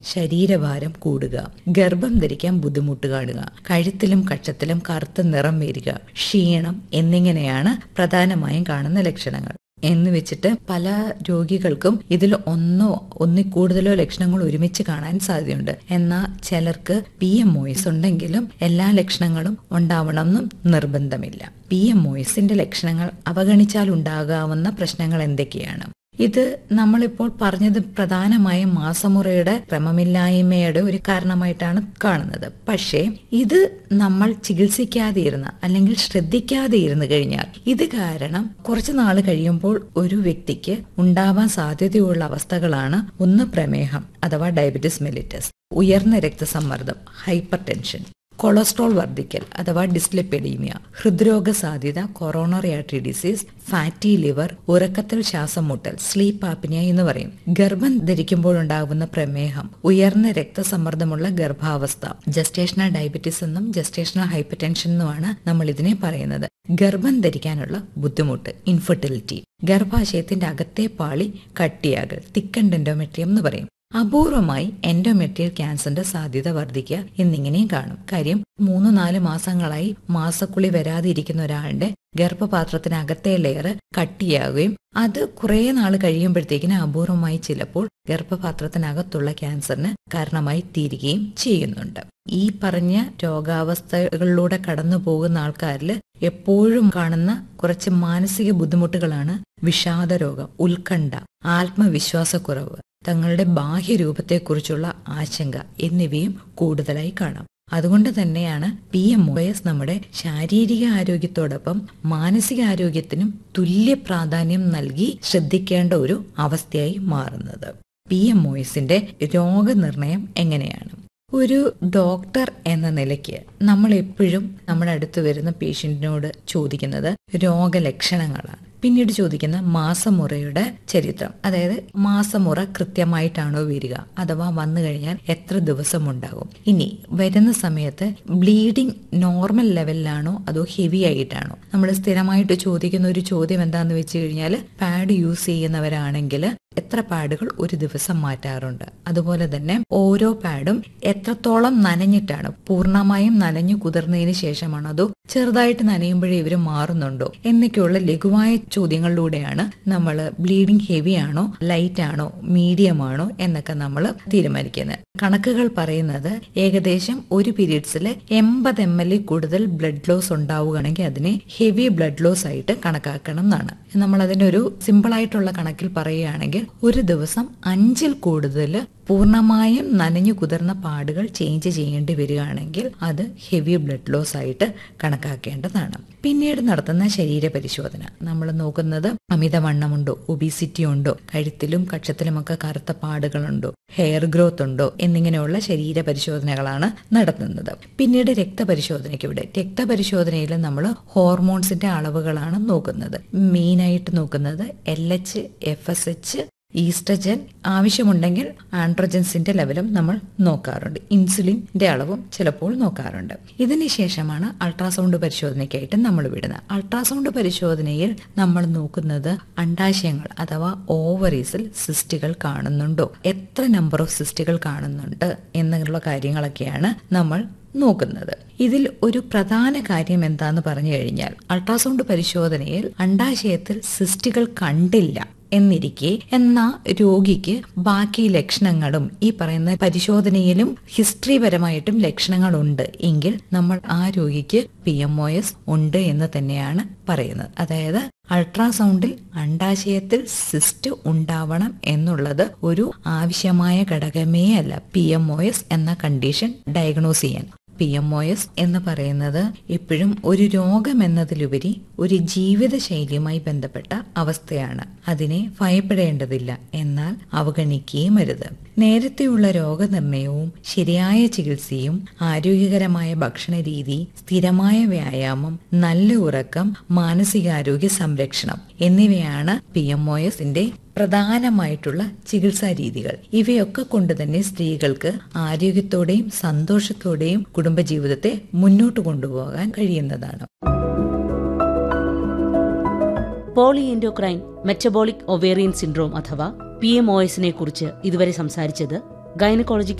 ശരീരഭാരം കൂടുക ഗർഭം ധരിക്കാൻ ബുദ്ധിമുട്ട് കാണുക കഴുത്തിലും കക്ഷത്തിലും കറുത്ത നിറം വരിക ക്ഷീണം എന്നിങ്ങനെയാണ് പ്രധാനമായും കാണുന്ന ലക്ഷണങ്ങൾ എന്ന് വെച്ചിട്ട് പല രോഗികൾക്കും ഇതിൽ ഒന്നോ ഒന്നിൽ കൂടുതലോ ലക്ഷണങ്ങൾ ഒരുമിച്ച് കാണാൻ സാധ്യതയുണ്ട് എന്നാൽ ചിലർക്ക് പി എം ഒയസ് ഉണ്ടെങ്കിലും എല്ലാ ലക്ഷണങ്ങളും ഉണ്ടാവണമെന്നും നിർബന്ധമില്ല പി എം ഒയസിന്റെ ലക്ഷണങ്ങൾ അവഗണിച്ചാൽ ഉണ്ടാകാവുന്ന പ്രശ്നങ്ങൾ എന്തൊക്കെയാണ് ഇത് നമ്മളിപ്പോൾ പറഞ്ഞത് പ്രധാനമായും മാസമുറയുടെ ക്രമമില്ലായ്മയുടെ ഒരു കാരണമായിട്ടാണ് കാണുന്നത് പക്ഷേ ഇത് നമ്മൾ ചികിത്സിക്കാതെ ഇരുന്ന അല്ലെങ്കിൽ ശ്രദ്ധിക്കാതെ ഇരുന്ന് കഴിഞ്ഞാൽ ഇത് കാരണം കുറച്ചു നാൾ കഴിയുമ്പോൾ ഒരു വ്യക്തിക്ക് ഉണ്ടാവാൻ സാധ്യതയുള്ള അവസ്ഥകളാണ് ഒന്ന് പ്രമേഹം അഥവാ ഡയബറ്റിസ് മെലിറ്റസ് ഉയർന്ന രക്തസമ്മർദ്ദം ഹൈപ്പർ ടെൻഷൻ കൊളസ്ട്രോൾ വർദ്ധിക്കൽ അഥവാ ഡിസ്ലിപ്പെഡീമിയ ഹൃദ്രോഗ സാധ്യത coronary artery disease fatty liver ഉറക്കത്തിൽ ശ്വാസം മുട്ടൽ സ്ലീപ്പ് ആപ്നിയ എന്ന് പറയും ഗർഭം ധരിക്കുമ്പോഴുണ്ടാകുന്ന പ്രമേഹം ഉയർന്ന രക്തസമ്മർദ്ദമുള്ള ഗർഭാവസ്ഥ ജസ്റ്റേഷണൽ ഡയബറ്റീസ് എന്നും ജസ്റ്റേഷണൽ ഹൈപ്പർ ടെൻഷൻ എന്നുമാണ് നമ്മൾ ഇതിനെ പറയുന്നത് ഗർഭം ധരിക്കാനുള്ള ബുദ്ധിമുട്ട് ഇൻഫെർട്ടിലിറ്റി ഗർഭാശയത്തിന്റെ അകത്തെ പാളി കട്ടിയാകൽ തിക്കൻ എൻഡോമെട്രിയം എന്ന് പറയും അപൂർവമായി എൻഡോമെട്രിയൽ ക്യാൻസറിന്റെ സാധ്യത വർദ്ധിക്കുക എന്നിങ്ങനെയും കാണും കാര്യം മൂന്ന് നാല് മാസങ്ങളായി മാസക്കുളി വരാതിരിക്കുന്ന ഒരാളുടെ ഗർഭപാത്രത്തിനകത്തെ ലെയർ കട്ടിയാകുകയും അത് കുറെ നാൾ കഴിയുമ്പോഴത്തേക്കിന് അപൂർവമായി ചിലപ്പോൾ ഗർഭപാത്രത്തിനകത്തുള്ള ക്യാൻസറിന് കാരണമായി തീരുകയും ചെയ്യുന്നുണ്ട് ഈ പറഞ്ഞ രോഗാവസ്ഥകളിലൂടെ കടന്നു പോകുന്ന ആൾക്കാരിൽ എപ്പോഴും കാണുന്ന കുറച്ച് മാനസിക ബുദ്ധിമുട്ടുകളാണ് വിഷാദ രോഗം ഉത്കണ്ഠ ആത്മവിശ്വാസക്കുറവ് തങ്ങളുടെ ബാഹ്യരൂപത്തെക്കുറിച്ചുള്ള ആശങ്ക എന്നിവയും കൂടുതലായി കാണാം അതുകൊണ്ട് തന്നെയാണ് പി എം ഒ എസ് നമ്മുടെ ശാരീരിക ആരോഗ്യത്തോടൊപ്പം മാനസിക ആരോഗ്യത്തിനും തുല്യ പ്രാധാന്യം നൽകി ശ്രദ്ധിക്കേണ്ട ഒരു അവസ്ഥയായി മാറുന്നത് പി എം ഒ എസിന്റെ രോഗനിർണയം എങ്ങനെയാണ് ഒരു ഡോക്ടർ എന്ന നിലയ്ക്ക് നമ്മൾ എപ്പോഴും നമ്മുടെ അടുത്ത് വരുന്ന പേഷ്യന്റിനോട് ചോദിക്കുന്നത് രോഗലക്ഷണങ്ങളാണ് പിന്നീട് ചോദിക്കുന്ന മാസമുറയുടെ ചരിത്രം അതായത് മാസമുറ കൃത്യമായിട്ടാണോ വരിക അഥവാ വന്നു കഴിഞ്ഞാൽ എത്ര ദിവസം ഉണ്ടാകും ഇനി വരുന്ന സമയത്ത് ബ്ലീഡിംഗ് നോർമൽ ലെവലിലാണോ അതോ ഹെവി ആയിട്ടാണോ നമ്മൾ സ്ഥിരമായിട്ട് ചോദിക്കുന്ന ഒരു ചോദ്യം എന്താന്ന് വെച്ച് കഴിഞ്ഞാൽ പാഡ് യൂസ് ചെയ്യുന്നവരാണെങ്കിൽ എത്ര പാഡുകൾ ഒരു ദിവസം മാറ്റാറുണ്ട് അതുപോലെ തന്നെ ഓരോ പാഡും എത്രത്തോളം നനഞ്ഞിട്ടാണ് പൂർണ്ണമായും നനഞ്ഞു കുതിർന്നതിന് ശേഷമാണോ അതോ ചെറുതായിട്ട് നനയുമ്പോഴേ ഇവർ മാറുന്നുണ്ടോ എന്നൊക്കെയുള്ള ലഘുവായ ചോദ്യങ്ങളിലൂടെയാണ് നമ്മൾ ബ്ലീഡിംഗ് ഹെവി ആണോ ലൈറ്റ് ആണോ മീഡിയം ആണോ എന്നൊക്കെ നമ്മൾ തീരുമാനിക്കുന്നത് കണക്കുകൾ പറയുന്നത് ഏകദേശം ഒരു പീരീഡ്സിൽ എൺപത് എം എൽ കൂടുതൽ ബ്ലഡ് ലോസ് ഉണ്ടാവുകയാണെങ്കിൽ അതിനെ ഹെവി ബ്ലഡ് ലോസ് ആയിട്ട് കണക്കാക്കണം എന്നാണ് നമ്മൾ അതിന്റെ ഒരു സിമ്പിൾ ആയിട്ടുള്ള കണക്കിൽ പറയുകയാണെങ്കിൽ ഒരു ദിവസം അഞ്ചിൽ കൂടുതൽ പൂർണ്ണമായും നനഞ്ഞു കുതിർന്ന പാടുകൾ ചേഞ്ച് ചെയ്യേണ്ടി വരികയാണെങ്കിൽ അത് ഹെവി ബ്ലഡ് ലോസ് ആയിട്ട് കണക്കാക്കേണ്ടതാണ് പിന്നീട് നടത്തുന്ന ശരീര പരിശോധന നമ്മൾ നോക്കുന്നത് അമിതവണ്ണമുണ്ടോ ഒബിസിറ്റി ഉണ്ടോ കഴുത്തിലും കക്ഷത്തിലുമൊക്കെ കറുത്ത പാടുകളുണ്ടോ ഹെയർ ഗ്രോത്ത് ഉണ്ടോ എന്നിങ്ങനെയുള്ള ശരീര പരിശോധനകളാണ് നടത്തുന്നത് പിന്നീട് രക്തപരിശോധനയ്ക്ക് ഇവിടെ രക്തപരിശോധനയിൽ നമ്മൾ ഹോർമോൺസിന്റെ അളവുകളാണ് നോക്കുന്നത് മെയിനായിട്ട് നോക്കുന്നത് L H F S H oestrogen ആവശ്യമുണ്ടെങ്കിൽ ആൻഡ്രോജൻസിന്റെ ലെവലും നമ്മൾ നോക്കാറുണ്ട് ഇൻസുലിന്റെ അളവും ചിലപ്പോൾ നോക്കാറുണ്ട് ഇതിന് ശേഷമാണ് അൾട്രാസൗണ്ട് പരിശോധനയ്ക്കായിട്ട് നമ്മൾ വിടുന്നത് അൾട്രാസൗണ്ട് പരിശോധനയിൽ നമ്മൾ നോക്കുന്നത് അണ്ടാശയങ്ങൾ അഥവാ ഓവറീസിൽ സിസ്റ്റുകൾ കാണുന്നുണ്ടോ എത്ര നമ്പർ ഓഫ് സിസ്റ്റുകൾ കാണുന്നുണ്ട് എന്നുള്ള കാര്യങ്ങളൊക്കെയാണ് നമ്മൾ നോക്കുന്നത് ഇതിൽ ഒരു പ്രധാന കാര്യം എന്താന്ന് പറഞ്ഞു കഴിഞ്ഞാൽ അൾട്രാസൗണ്ട് പരിശോധനയിൽ അണ്ടാശയത്തിൽ സിസ്റ്റുകൾ കണ്ടില്ല എന്നിരിക്കെ എന്ന രോഗിക്ക് ബാക്കി ലക്ഷണങ്ങളും ഈ പറയുന്ന പരിശോധനയിലും ഹിസ്റ്ററിപരമായിട്ടും ലക്ഷണങ്ങളുണ്ട് എങ്കിൽ നമ്മൾ ആ രോഗിക്ക് പി എം ഒ എസ് ഉണ്ട് എന്ന് തന്നെയാണ് പറയുന്നത് അതായത് അൾട്രാസൗണ്ടിൽ അണ്ടാശയത്തിൽ സിസ്റ്റ് ഉണ്ടാവണം എന്നുള്ളത് ഒരു ആവശ്യമായ ഘടകമേ അല്ല പി എം ഒ എസ് എന്ന കണ്ടീഷൻ ഡയഗ്നോസ് ചെയ്യാൻ പി എം ഒ എസ് എന്ന് പറയുന്നത് എപ്പോഴും ഒരു രോഗം എന്നതിലുപരി ഒരു ജീവിതശൈലിയുമായി ബന്ധപ്പെട്ട അവസ്ഥയാണ് അതിനെ ഭയപ്പെടേണ്ടതില്ല എന്നാൽ അവഗണിക്കുകയും അരുത് നേരത്തെയുള്ള രോഗനിർണയവും ശരിയായ ചികിത്സയും ആരോഗ്യകരമായ ഭക്ഷണ രീതി സ്ഥിരമായ വ്യായാമം നല്ല ഉറക്കം മാനസികാരോഗ്യ സംരക്ഷണം എന്നിവയാണ് പി എം ഒ എസിന്റെ പ്രധാനമായിട്ടുള്ള ചികിത്സാ രീതികൾ ഇവയൊക്കെ കൊണ്ട് തന്നെ സ്ത്രീകൾക്ക് ആരോഗ്യത്തോടെയും സന്തോഷത്തോടെയും കുടുംബജീവിതത്തെ മുന്നോട്ട് കൊണ്ടുപോകാൻ കഴിയുന്നതാണ് പോളിഎൻഡോക്രൈൻ മെറ്റബോളിക് ഒവേറിയൻ സിൻഡ്രോം അഥവാ പി എം ഒ എസിനെ കുറിച്ച് ഇതുവരെ സംസാരിച്ചത് ഗൈനക്കോളജിക്കൽ